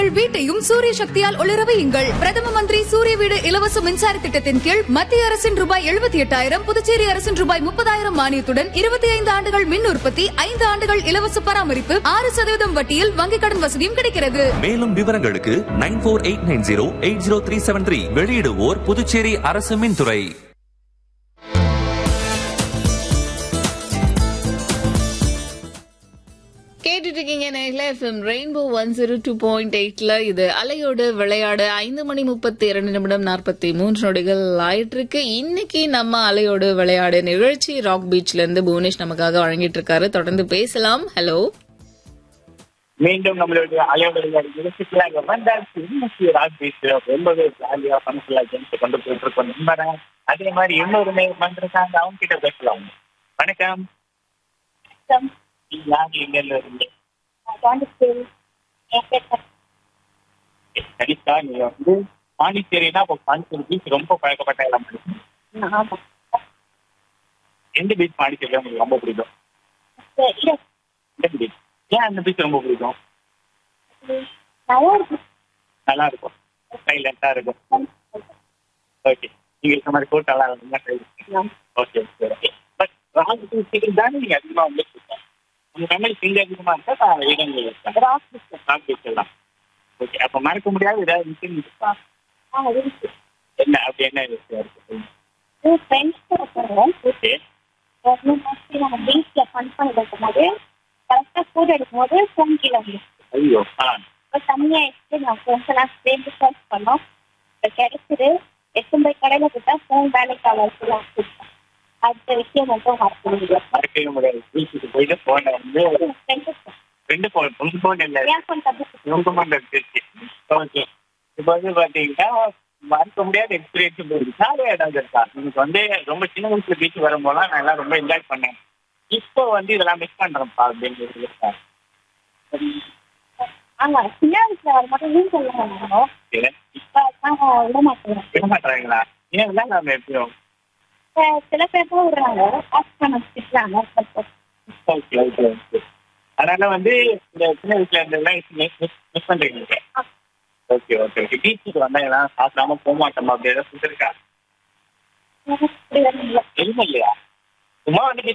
உங்கள் வீட்டையும் சூரிய சக்தியால் ஒளிர வையுங்கள் பிரதம மந்திரி சூரிய வீடு இலவச மின்சார திட்டத்தின் கீழ் மத்திய அரசின் ரூபாய் எழுபத்தி எட்டாயிரம் புதுச்சேரி அரசின் ரூபாய் முப்பதாயிரம் மானியத்துடன் இருபத்தி ஐந்து ஆண்டுகள் மின் உற்பத்தி ஐந்து ஆண்டுகள் இலவச பராமரிப்பு ஆறு சதவீதம் வட்டியில் வங்கிக் கடன் வசதியும் கிடைக்கிறது மேலும் விவரங்களுக்கு nine four eight nine zero eight zero three seven three வெளியிடுவோர் புதுச்சேரி அரசு மின்துறை கேட்டுட்டு இருக்கீங்க நேரில் FM rainbow one zero two point எயிட்ல இது அலையோடு விளையாடு ஐந்து மணி முப்பத்தி இரண்டு நிமிடம் நாற்பத்தி மூன்று நொடிகள் ஆயிட்டு இருக்கு இன்னைக்கு நம்ம அலையோடு விளையாடு நிகழ்ச்சி ராக் பீச்ல இருந்து புவனேஷ் நமக்காக வழங்கிட்டு இருக்காரு தொடர்ந்து பேசலாம் ஹலோ மீண்டும் நம்மளுடைய அலைவர்கள் நிகழ்ச்சிகளாக வந்தாச்சு இன்னைக்கு ராக் பீச் ரொம்பவே ஜாலியா ஃபன்ஃபுல்லா கேம்ஸ் கொண்டு போயிட்டு இருக்கோம் நம்புறேன் அதே மாதிரி இன்னொரு நேரம் வந்திருக்காங்க அவங்க கிட்ட பேசலாம் வணக்கம் நீங்க யாரு எங்க இருந்து வரீங்க கனிஷா நீங்க வந்து பாண்டிச்சேரினா இப்போ பாண்டிச்சேரி பீச் ரொம்ப பழக்கப்பட்ட இடம் இருக்கு. எந்த பீச் பாண்டிச்சேரியில உங்களுக்கு ரொம்ப பிடிக்கும் எந்த பீச் ஏன் அந்த பீச் ரொம்ப பிடிக்கும் நல்லா இருக்கும் சைலண்டா இருக்கும் ஓகே நீங்க இந்த மாதிரி கோட் நல்லா இருக்கும் ஓகே ஓகே பட் ராக் பீச்சுக்கு தானே நீங்க அதிகமா வந்து உங்க ஃபேமிலி சிங்க அதிகமா இருக்கா இடங்கள் இருக்கா ராக் பீச் எல்லாம் ஓகே அப்ப மறக்க முடியாத ஏதாவது விஷயம் இருக்கா என்ன அப்படி என்ன விஷயம் இருக்கு ஓகே பீச்ல ஃபன் பண்ணிட்டு இருக்கும்போது கரெக்டா ஃபுட் எடுக்கும்போது ஃபோன் கீழே வந்து ஐயோ ஆ இப்போ தனியா எடுத்து நான் ஃப்ரெண்ட்ஸ் எல்லாம் சேர்ந்து சர்ச் பண்ணோம் இப்போ கிடைச்சிது எடுத்து போய் கடையில கொடுத்தா ஃபோன் வேலைக்கு ஆகும் அடுத்த விஷயம் மட்டும் மறக்க முடியும் மறக்கவே முடியாது பீச்சுக்கு போயிட்டு போனை வந்து ஃப்ரெண்ட்ஸ் ரெண்டு போன் உங்க போன் இல்லை ஏன் ஃபோன் தப்பு உங்க போன் இருந்துச்சு ஓகே இப்போ வந்து பாத்தீங்கன்னா மறக்க முடியாத எக்ஸ்பீரியன்ஸ் இருக்கா ஏதாவது இருக்கா எனக்கு வந்து ரொம்ப சின்ன வயசுல பீச் வரும்போதெல்லாம் நான் எல்லாம் ரொம்ப என்ஜாய் பண்ணேன் இப்போ வந்து இதெல்லாம் மிஸ் பண்றேன்ப்பா அப்படின்னு இருக்கா ஆமா சின்ன வயசுல வர மட்டும் வீட்டு சொல்லுவாங்க இப்போ நாங்க விட மாட்டோம் விட மாட்டாங்களா ஏன் விளையாடாம எப்படியும் சில பேர் தான் விடுறாங்க ஆஃப் பண்ண திட்டுறாங்க ஓகே ஓகே ஓகே அதனால வந்து இந்த சின்ன வயசுல இருந்ததெல்லாம் மிஸ் பண்றீங்க ஓகே ஓகே ஓகே பீச்சுக்கு வந்தா எல்லாம் சாப்பிடாம போக மாட்டோமா அப்படி ஏதாவது சொல்லிருக்கா அப்படி வரீங்களா எதுவும் இல்லையா சும்மா வந்து